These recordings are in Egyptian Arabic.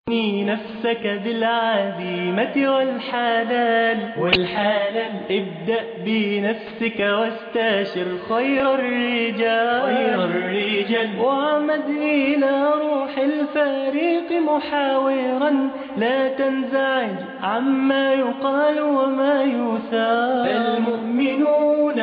نبني نفسك بالعزيمة والحنان والحنان ابدأ بنفسك واستشر خير الرجال خير الرجال وعمد إلى روح الفريق محاورا لا تنزعج عما يقال وما يثار المؤمنون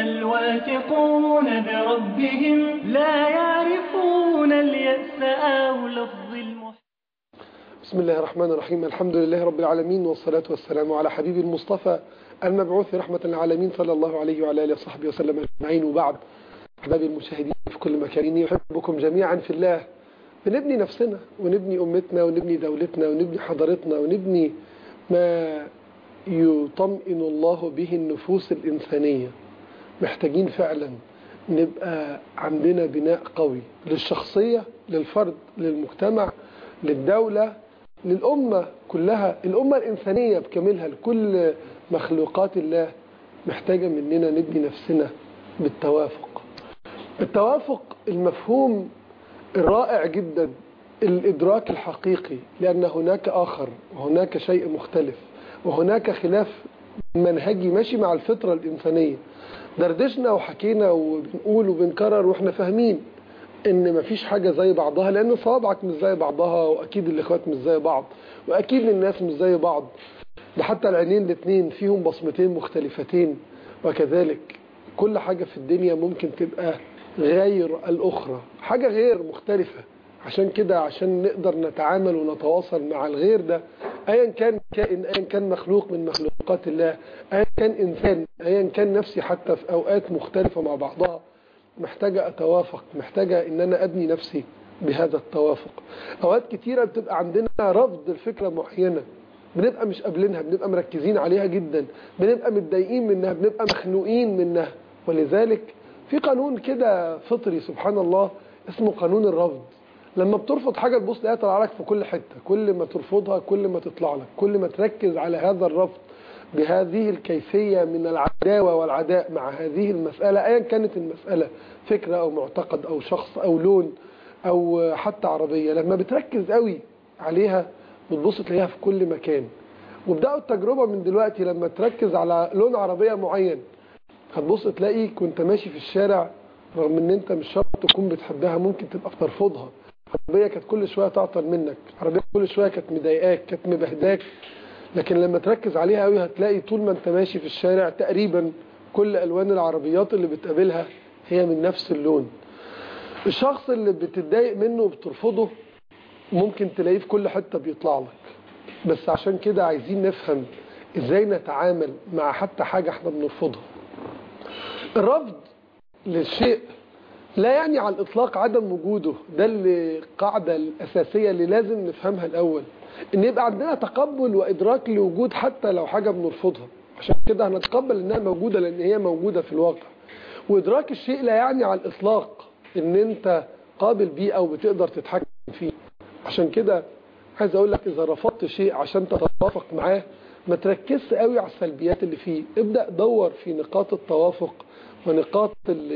الواثقون بربهم لا يعرفون اليأس أو لفظ المحب بسم الله الرحمن الرحيم الحمد لله رب العالمين والصلاة والسلام على حبيب المصطفى المبعوث رحمة للعالمين صلى الله عليه وعلى آله وصحبه وسلم أجمعين وبعد أحبابي المشاهدين في كل مكان إني أحبكم جميعا في الله بنبني نفسنا ونبني أمتنا ونبني دولتنا ونبني حضارتنا ونبني ما يطمئن الله به النفوس الإنسانية محتاجين فعلا نبقى عندنا بناء قوي للشخصية للفرد للمجتمع للدولة للأمة كلها الأمة الإنسانية بكاملها لكل مخلوقات الله محتاجة مننا نبني نفسنا بالتوافق التوافق المفهوم الرائع جدا الإدراك الحقيقي لأن هناك آخر وهناك شيء مختلف وهناك خلاف منهجي ماشي مع الفطرة الإنسانية دردشنا وحكينا وبنقول وبنكرر واحنا فاهمين ان مفيش حاجة زي بعضها لان صوابعك مش زي بعضها واكيد الاخوات مش زي بعض واكيد الناس مش زي بعض ده حتى العينين الاتنين فيهم بصمتين مختلفتين وكذلك كل حاجة في الدنيا ممكن تبقى غير الاخرى حاجة غير مختلفة عشان كده عشان نقدر نتعامل ونتواصل مع الغير ده ايا كان كائن ايا كان مخلوق من مخلوقات الله ايا كان انسان ايا كان نفسي حتى في اوقات مختلفة مع بعضها محتاجة أتوافق محتاجة إن أنا أبني نفسي بهذا التوافق أوقات كتيرة بتبقى عندنا رفض الفكرة معينة بنبقى مش قابلينها بنبقى مركزين عليها جدا بنبقى متضايقين منها بنبقى مخنوقين منها ولذلك في قانون كده فطري سبحان الله اسمه قانون الرفض لما بترفض حاجة تبص تلاقيها طالعه لك في كل حتة كل ما ترفضها كل ما تطلع لك كل ما تركز على هذا الرفض بهذه الكيفية من العداوة والعداء مع هذه المسألة أيا كانت المسألة فكرة أو معتقد أو شخص أو لون أو حتى عربية لما بتركز قوي عليها بتبص تلاقيها في كل مكان وابدأوا التجربة من دلوقتي لما تركز على لون عربية معين هتبص تلاقيك وانت ماشي في الشارع رغم ان انت مش شرط تكون بتحبها ممكن تبقى بترفضها عربية كانت كل شوية تعطل منك عربية كل شوية كانت مضايقاك كانت مبهداك لكن لما تركز عليها قوي هتلاقي طول ما انت ماشي في الشارع تقريبا كل الوان العربيات اللي بتقابلها هي من نفس اللون الشخص اللي بتتضايق منه وبترفضه ممكن تلاقيه في كل حتة بيطلع لك بس عشان كده عايزين نفهم ازاي نتعامل مع حتى حاجة احنا بنرفضها الرفض للشيء لا يعني على الاطلاق عدم وجوده ده القاعدة الاساسية اللي لازم نفهمها الاول ان يبقى عندنا تقبل وادراك لوجود حتى لو حاجة بنرفضها عشان كده هنتقبل انها موجودة لان هي موجودة في الواقع وادراك الشيء لا يعني على الاطلاق ان انت قابل بيه او بتقدر تتحكم فيه عشان كده عايز اقول لك اذا رفضت شيء عشان تتوافق معاه ما تركزش قوي على السلبيات اللي فيه ابدأ دور في نقاط التوافق ونقاط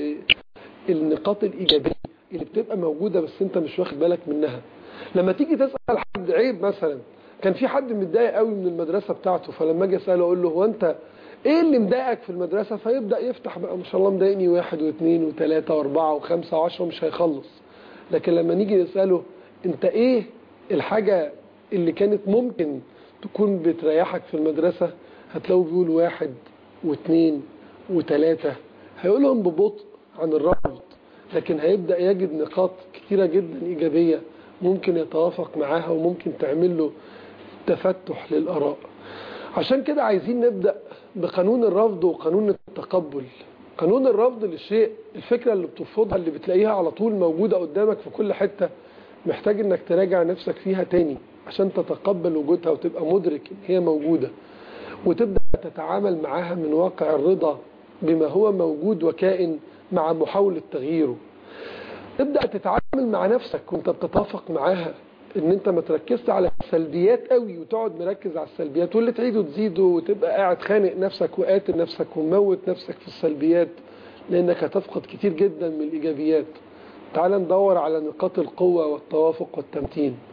النقاط الايجابية اللي بتبقى موجودة بس انت مش واخد بالك منها لما تيجي تسأل حد عيب مثلا كان في حد متضايق قوي من المدرسة بتاعته فلما اجي اساله اقول له هو انت ايه اللي مضايقك في المدرسة فيبدأ يفتح بقى ما شاء الله مضايقني واحد واثنين وثلاثة واربعة وخمسة وعشرة مش هيخلص لكن لما نيجي نسأله انت ايه الحاجة اللي كانت ممكن تكون بتريحك في المدرسة هتلاقوا بيقول واحد واثنين وثلاثة هيقولهم ببطء عن الرفض لكن هيبدأ يجد نقاط كتيرة جدا إيجابية ممكن يتوافق معاها وممكن تعمل له تفتح للآراء عشان كده عايزين نبدأ بقانون الرفض وقانون التقبل قانون الرفض للشيء الفكرة اللي بترفضها اللي بتلاقيها على طول موجودة قدامك في كل حتة محتاج انك تراجع نفسك فيها تاني عشان تتقبل وجودها وتبقى مدرك ان هي موجودة وتبدأ تتعامل معاها من واقع الرضا بما هو موجود وكائن مع محاولة تغييره تبدأ تتعامل مع نفسك وانت بتتوافق معاها ان انت ما تركزش على السلبيات قوي وتقعد مركز على السلبيات واللي تعيده تزيده وتبقى قاعد خانق نفسك وقاتل نفسك وموت نفسك في السلبيات لانك هتفقد كتير جدا من الايجابيات تعال ندور على نقاط القوة والتوافق والتمتين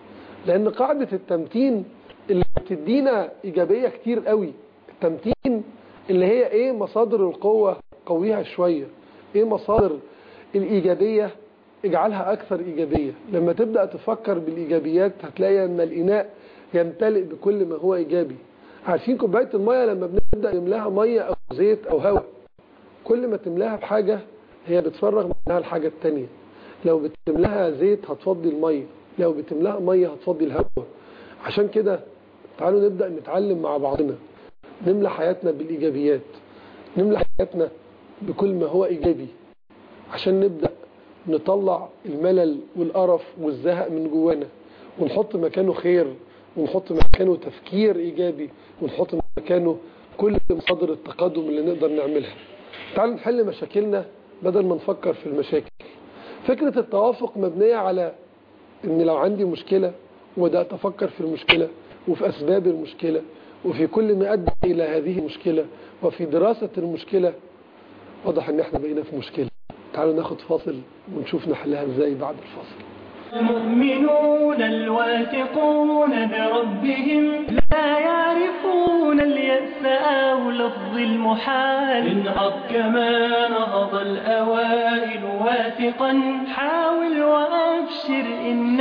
لان قاعدة التمتين اللي بتدينا ايجابية كتير قوي التمتين اللي هي ايه مصادر القوة قويها شوية ايه مصادر الايجابية اجعلها اكثر ايجابية لما تبدأ تفكر بالايجابيات هتلاقي ان الاناء يمتلئ بكل ما هو ايجابي عارفين كوباية المية لما بنبدأ نملاها مية او زيت او هواء كل ما تملاها بحاجة هي بتفرغ منها الحاجة التانية لو بتملاها زيت هتفضي المية لو بتملاها مية هتفضي الهواء عشان كده تعالوا نبدأ نتعلم مع بعضنا نملى حياتنا بالإيجابيات نملى حياتنا بكل ما هو إيجابي عشان نبدأ نطلع الملل والقرف والزهق من جوانا ونحط مكانه خير ونحط مكانه تفكير إيجابي ونحط مكانه كل مصادر التقدم اللي نقدر نعملها تعالوا نحل مشاكلنا بدل ما نفكر في المشاكل فكرة التوافق مبنية على ان لو عندي مشكلة وبدأت افكر في المشكلة وفي اسباب المشكلة وفي كل ما ادى الى هذه المشكلة وفي دراسة المشكلة واضح ان احنا بقينا في مشكلة تعالوا ناخد فاصل ونشوف نحلها ازاي بعد الفاصل المؤمنون الواثقون بربهم لا يعرفون اليأس أو لفظ المحال انهض كما نهض الأوائل واثقا حاول وأبشر إن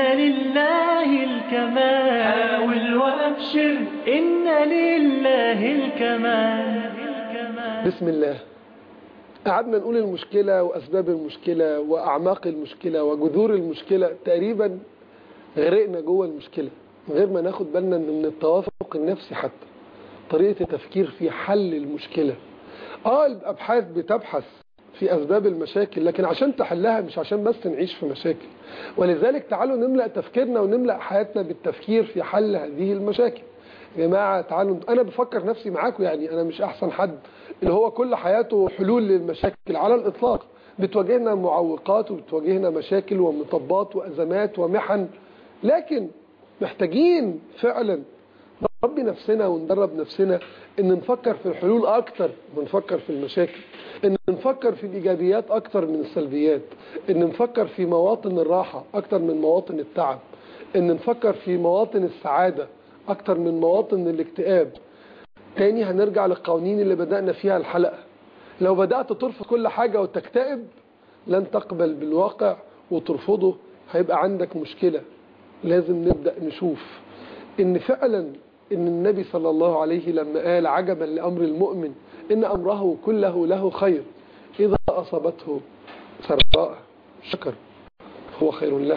لله الكمال حاول وأبشر إن لله الكمال بسم الله قعدنا نقول المشكلة وأسباب المشكلة وأعماق المشكلة وجذور المشكلة تقريبا غرقنا جوه المشكلة من غير ما ناخد بالنا إن من التوافق النفسي حتى طريقة التفكير في حل المشكلة اه الأبحاث بتبحث في أسباب المشاكل لكن عشان تحلها مش عشان بس نعيش في مشاكل ولذلك تعالوا نملأ تفكيرنا ونملأ حياتنا بالتفكير في حل هذه المشاكل يا جماعة تعالوا أنا بفكر نفسي معاكم يعني أنا مش أحسن حد اللي هو كل حياته حلول للمشاكل على الإطلاق بتواجهنا معوقات وبتواجهنا مشاكل ومطبات وأزمات ومحن لكن محتاجين فعلا نربي نفسنا وندرب نفسنا ان نفكر في الحلول اكتر ما نفكر في المشاكل ان نفكر في الايجابيات اكتر من السلبيات ان نفكر في مواطن الراحة اكتر من مواطن التعب ان نفكر في مواطن السعادة اكتر من مواطن الاكتئاب تاني هنرجع للقوانين اللي بدأنا فيها الحلقة لو بدأت ترفض كل حاجة وتكتئب لن تقبل بالواقع وترفضه هيبقى عندك مشكلة لازم نبدأ نشوف ان فعلا ان النبي صلى الله عليه لما قال عجبا لأمر المؤمن ان أمره كله له خير إذا أصابته سراء شكر فهو خير له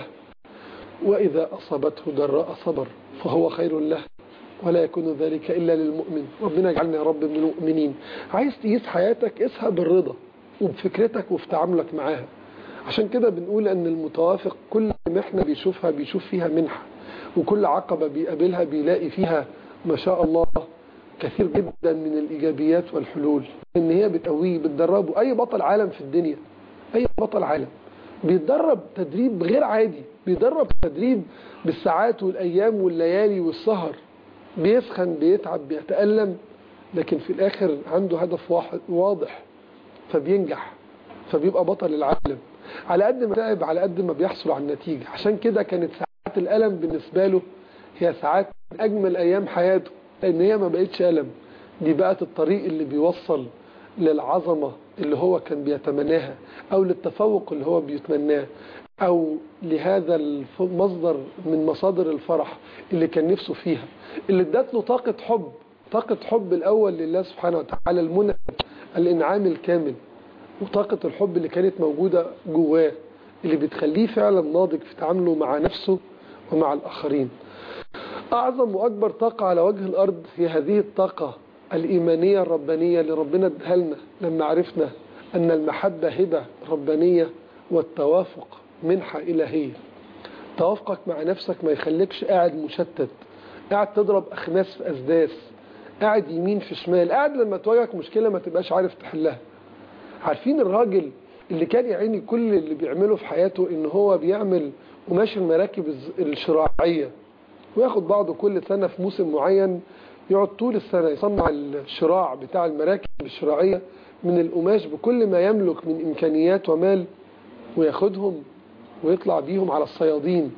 وإذا أصابته ضراء صبر فهو خير له ولا يكون ذلك إلا للمؤمن ربنا يجعلنا يا رب من المؤمنين عايز تقيس حياتك قيسها بالرضا وبفكرتك وفي تعاملك معاها عشان كده بنقول أن المتوافق كل محنة بيشوفها بيشوف فيها منحة وكل عقبة بيقابلها بيلاقي فيها ما شاء الله كثير جدا من الإيجابيات والحلول إن هي بتقويه بتدربه أي بطل عالم في الدنيا أي بطل عالم بيتدرب تدريب غير عادي بيدرب تدريب بالساعات والأيام والليالي والسهر بيسخن بيتعب بيتألم لكن في الآخر عنده هدف واحد واضح فبينجح فبيبقى بطل العالم على قد ما تعب على قد ما بيحصل على النتيجة عشان كده كانت ساعات الألم بالنسبة له هي ساعات من أجمل أيام حياته لأن هي ما بقتش ألم دي بقت الطريق اللي بيوصل للعظمة اللي هو كان بيتمناها أو للتفوق اللي هو بيتمناه أو لهذا المصدر من مصادر الفرح اللي كان نفسه فيها اللي ادت له طاقة حب طاقة حب الأول لله سبحانه وتعالى المنى الإنعام الكامل وطاقة الحب اللي كانت موجودة جواه اللي بتخليه فعلا ناضج في تعامله مع نفسه ومع الآخرين أعظم وأكبر طاقة على وجه الأرض هي هذه الطاقة الإيمانية الربانية اللي ربنا ادها لنا لما عرفنا أن المحبة هبة ربانية والتوافق منحة إلهية توافقك مع نفسك ما يخليكش قاعد مشتت قاعد تضرب أخماس في أسداس قاعد يمين في شمال قاعد لما تواجهك مشكلة ما تبقاش عارف تحلها عارفين الراجل اللي كان يعيني كل اللي بيعمله في حياته ان هو بيعمل قماش المراكب الشراعية وياخد بعضه كل سنة في موسم معين يقعد طول السنة يصنع الشراع بتاع المراكب الشراعية من القماش بكل ما يملك من إمكانيات ومال وياخدهم ويطلع بيهم على الصيادين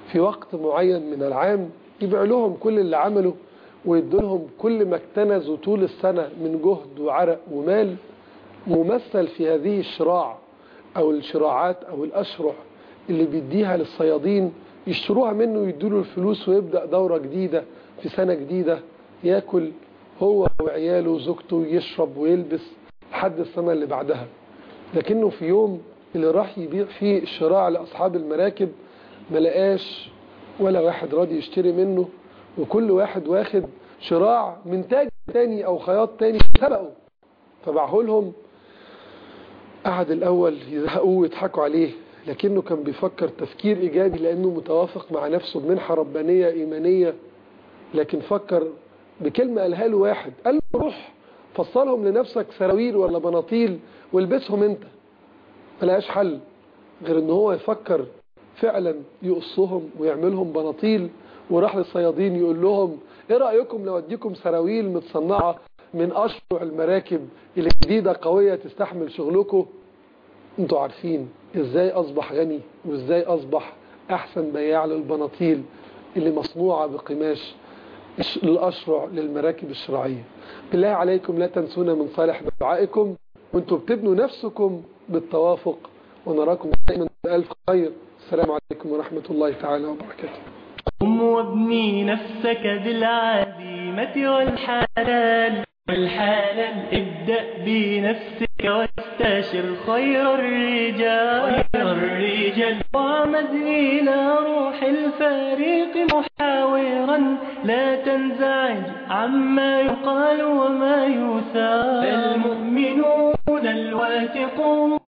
في وقت معين من العام يبيع لهم كل اللي عمله ويدوا لهم كل ما اكتنزوا طول السنة من جهد وعرق ومال ممثل في هذه الشراع أو الشراعات أو الأشرع اللي بيديها للصيادين يشتروها منه ويدوا له الفلوس ويبدأ دورة جديدة في سنة جديدة ياكل هو وعياله وزوجته يشرب ويلبس لحد السنة اللي بعدها لكنه في يوم اللي راح يبيع فيه الشراع لأصحاب المراكب ملقاش ولا واحد راضي يشتري منه وكل واحد واخد شراع من تاج تاني أو خياط تاني سبقه فباعه لهم قعد الأول يزهقوه ويضحكوا عليه لكنه كان بيفكر تفكير إيجابي لأنه متوافق مع نفسه بمنحة ربانية إيمانية لكن فكر بكلمة قالها له واحد قال له روح فصلهم لنفسك سراويل ولا بناطيل والبسهم انت ملهاش حل غير ان هو يفكر فعلا يقصهم ويعملهم بناطيل وراح للصيادين يقول لهم ايه رأيكم لو اديكم سراويل متصنعة من اشرع المراكب الجديدة قوية تستحمل شغلكم انتوا عارفين ازاي اصبح غني وازاي اصبح احسن بياع للبناطيل اللي مصنوعة بقماش الاشرع للمراكب الشرعية بالله عليكم لا تنسونا من صالح دعائكم وانتم بتبنوا نفسكم بالتوافق ونراكم دائما بألف خير السلام عليكم ورحمة الله تعالى وبركاته قم وابني نفسك بالعزيمة والحلال والحلال ابدأ بنفسك واستشر خير الرجال خير الرجال وعمد إلى روح الفريق محاورا لا تنزعج عما يقال وما يثار المؤمنون الواثقون